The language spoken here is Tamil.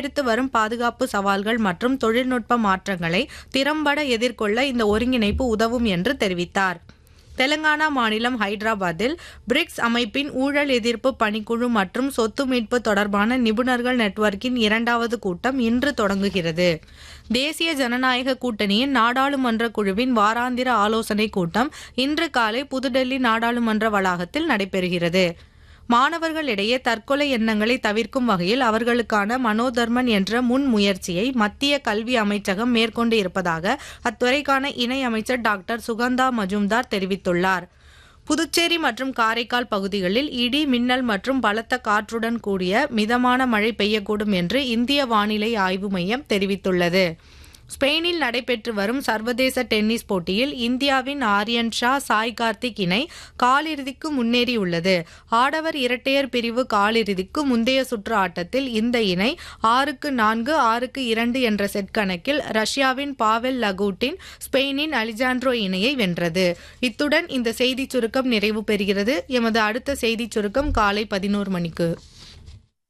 உருவெடுத்து வரும் பாதுகாப்பு சவால்கள் மற்றும் தொழில்நுட்ப மாற்றங்களை திறம்பட எதிர்கொள்ள இந்த ஒருங்கிணைப்பு உதவும் என்று தெரிவித்தார் தெலங்கானா மாநிலம் ஹைதராபாத்தில் பிரிக்ஸ் அமைப்பின் ஊழல் எதிர்ப்பு பணிக்குழு மற்றும் சொத்து மீட்பு தொடர்பான நிபுணர்கள் நெட்வொர்க்கின் இரண்டாவது கூட்டம் இன்று தொடங்குகிறது தேசிய ஜனநாயக கூட்டணியின் நாடாளுமன்ற குழுவின் வாராந்திர ஆலோசனைக் கூட்டம் இன்று காலை புதுடெல்லி நாடாளுமன்ற வளாகத்தில் நடைபெறுகிறது மாணவர்களிடையே தற்கொலை எண்ணங்களை தவிர்க்கும் வகையில் அவர்களுக்கான மனோதர்மன் என்ற முன் முயற்சியை மத்திய கல்வி அமைச்சகம் மேற்கொண்டு இருப்பதாக அத்துறைக்கான இணை அமைச்சர் டாக்டர் சுகந்தா மஜும்தார் தெரிவித்துள்ளார் புதுச்சேரி மற்றும் காரைக்கால் பகுதிகளில் இடி மின்னல் மற்றும் பலத்த காற்றுடன் கூடிய மிதமான மழை பெய்யக்கூடும் என்று இந்திய வானிலை ஆய்வு மையம் தெரிவித்துள்ளது ஸ்பெயினில் நடைபெற்று வரும் சர்வதேச டென்னிஸ் போட்டியில் இந்தியாவின் ஆரியன் ஷா சாய் கார்த்திக் இணை காலிறுதிக்கு முன்னேறியுள்ளது ஆடவர் இரட்டையர் பிரிவு காலிறுதிக்கு முந்தைய சுற்று ஆட்டத்தில் இந்த இணை ஆறுக்கு நான்கு ஆறுக்கு இரண்டு என்ற செட் கணக்கில் ரஷ்யாவின் பாவெல் லகூட்டின் ஸ்பெயினின் அலிஜாண்ட்ரோ இணையை வென்றது இத்துடன் இந்த செய்திச் சுருக்கம் நிறைவு பெறுகிறது எமது அடுத்த செய்திச் சுருக்கம் காலை பதினோரு மணிக்கு